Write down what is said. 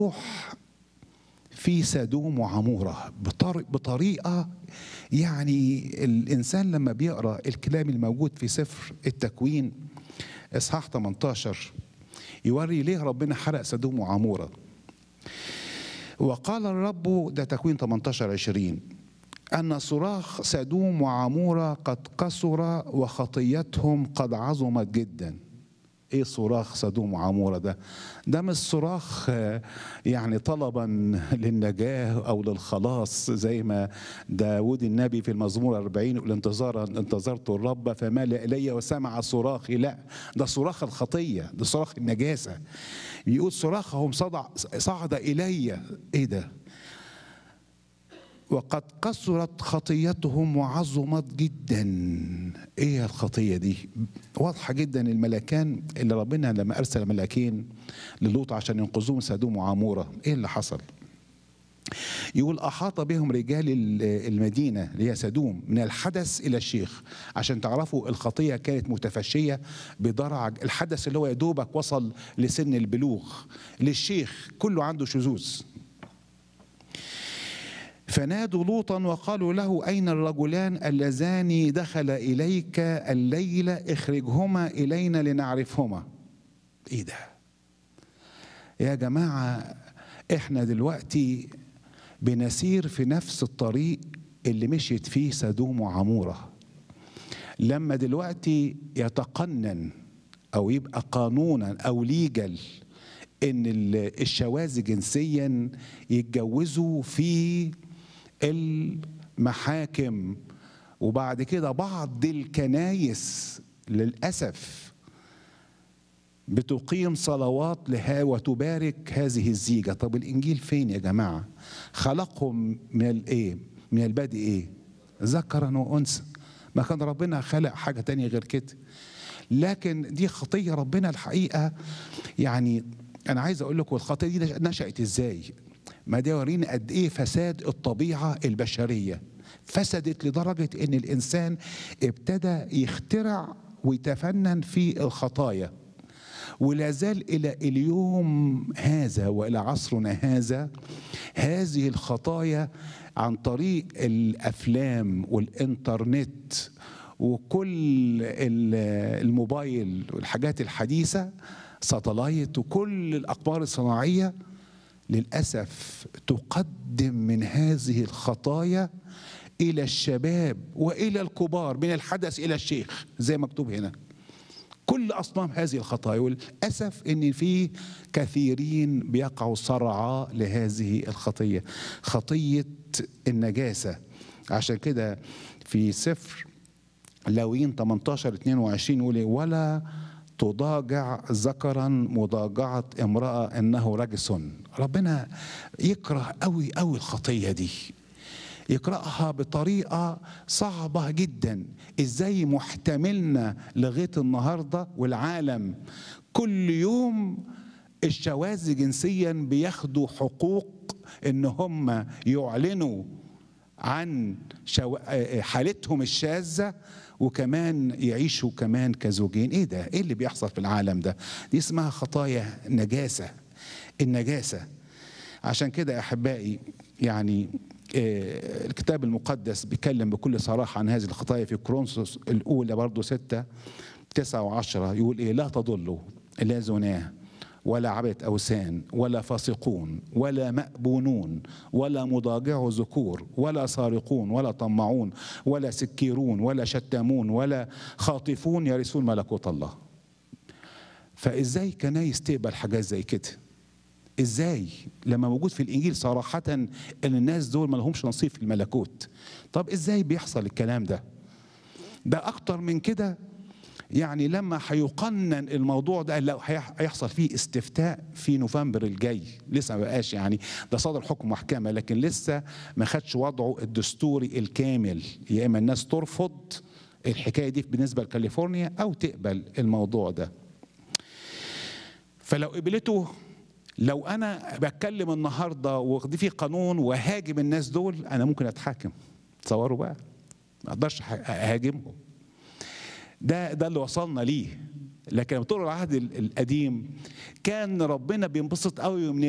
روح في سدوم وعمورة بطر- بطريقة يعني الإنسان لما بيقرأ الكلام الموجود في سفر التكوين إصحاح 18 يوري ليه ربنا حرق سدوم وعمورة وقال الرب ده تكوين 18 20 أن صراخ سدوم وعمورة قد كسر وخطيتهم قد عظمت جدا ايه صراخ سدوم وعموره ده ده مش صراخ آه، يعني طلبا للنجاه او للخلاص زي ما داود النبي في المزمور 40 يقول انتظارا انتظرت الرب فمال الي وسمع صراخي لا ده صراخ الخطيه ده صراخ النجاسه بيقول صراخهم صدع صعد الي ايه ده وقد كثرت خطيتهم وعظمت جدا ايه الخطيه دي واضحه جدا الملكان اللي ربنا لما ارسل ملاكين للوط عشان ينقذوهم سدوم وعموره ايه اللي حصل يقول احاط بهم رجال ال- المدينه اللي هي سدوم من الحدث الى الشيخ عشان تعرفوا الخطيه كانت متفشيه بدرع الحدث اللي هو يا دوبك وصل لسن البلوغ للشيخ كله عنده شذوذ فنادوا لوطا وقالوا له أين الرجلان اللذان دخل إليك الليلة اخرجهما إلينا لنعرفهما إيه ده يا جماعة إحنا دلوقتي بنسير في نفس الطريق اللي مشيت فيه سدوم وعمورة لما دلوقتي يتقنن أو يبقى قانونا أو ليجل ان ال- الشواذ جنسيا يتجوزوا في المحاكم وبعد كده بعض الكنايس للاسف بتقيم صلوات لها وتبارك هذه الزيجه طب الانجيل فين يا جماعه خلقهم من الايه من البدء ايه ذكرا وانثى ما كان ربنا خلق حاجه تانية غير كده لكن دي خطيه ربنا الحقيقه يعني انا عايز اقول لكم الخطيه دي نشات ازاي ما ده يورينا قد ايه فساد الطبيعه البشريه فسدت لدرجه ان الانسان ابتدى يخترع ويتفنن في الخطايا ولا زال الى اليوم هذا والى عصرنا هذا هذه الخطايا عن طريق الافلام والانترنت وكل ال- الموبايل والحاجات الحديثه ساتلايت وكل الاقمار الصناعيه للاسف تقدم من هذه الخطايا الى الشباب والى الكبار من الحدث الى الشيخ زي مكتوب هنا كل اصناف هذه الخطايا وللاسف ان في كثيرين بيقعوا صرعى لهذه الخطيه خطيه النجاسه عشان كده في سفر لاويين 18 22 يقول إيه؟ ولا تضاجع ذكرا مضاجعة امرأة انه رجس ربنا يكره قوي قوي الخطية دي يقرأها بطريقة صعبة جدا ازاي محتملنا لغاية النهاردة والعالم كل يوم الشواذ جنسيا بياخدوا حقوق ان هم يعلنوا عن شو... حالتهم الشاذة وكمان يعيشوا كمان كزوجين ايه ده ايه اللي بيحصل في العالم ده دي اسمها خطايا نجاسة النجاسة عشان كده يا احبائي يعني آه، الكتاب المقدس بيتكلم بكل صراحة عن هذه الخطايا في كرونسوس الأولى برضو ستة تسعة وعشرة يقول إيه لا تضلوا لا زناه ولا عبدة أوثان ولا فاسقون ولا مأبونون ولا مضاجع ذكور ولا سارقون ولا طمعون ولا سكيرون ولا شتامون ولا خاطفون يرثون ملكوت الله فازاي كنايس تقبل حاجات زي كده ازاي لما موجود في الانجيل صراحه ان الناس دول ما لهمش نصيب في الملكوت طب ازاي بيحصل الكلام ده ده اكتر من كده يعني لما هيقنن الموضوع ده لو هيح- هيحصل فيه استفتاء في نوفمبر الجاي لسه ما بقاش يعني ده صدر حكم محكمه لكن لسه ما خدش وضعه الدستوري الكامل يا اما الناس ترفض الحكايه دي بالنسبه لكاليفورنيا او تقبل الموضوع ده فلو قبلته لو انا بتكلم النهارده ودي في قانون وهاجم الناس دول انا ممكن اتحاكم تصوروا بقى ما اقدرش أح- اهاجمهم ده ده اللي وصلنا ليه لكن طول العهد ال- القديم كان ربنا بينبسط قوي من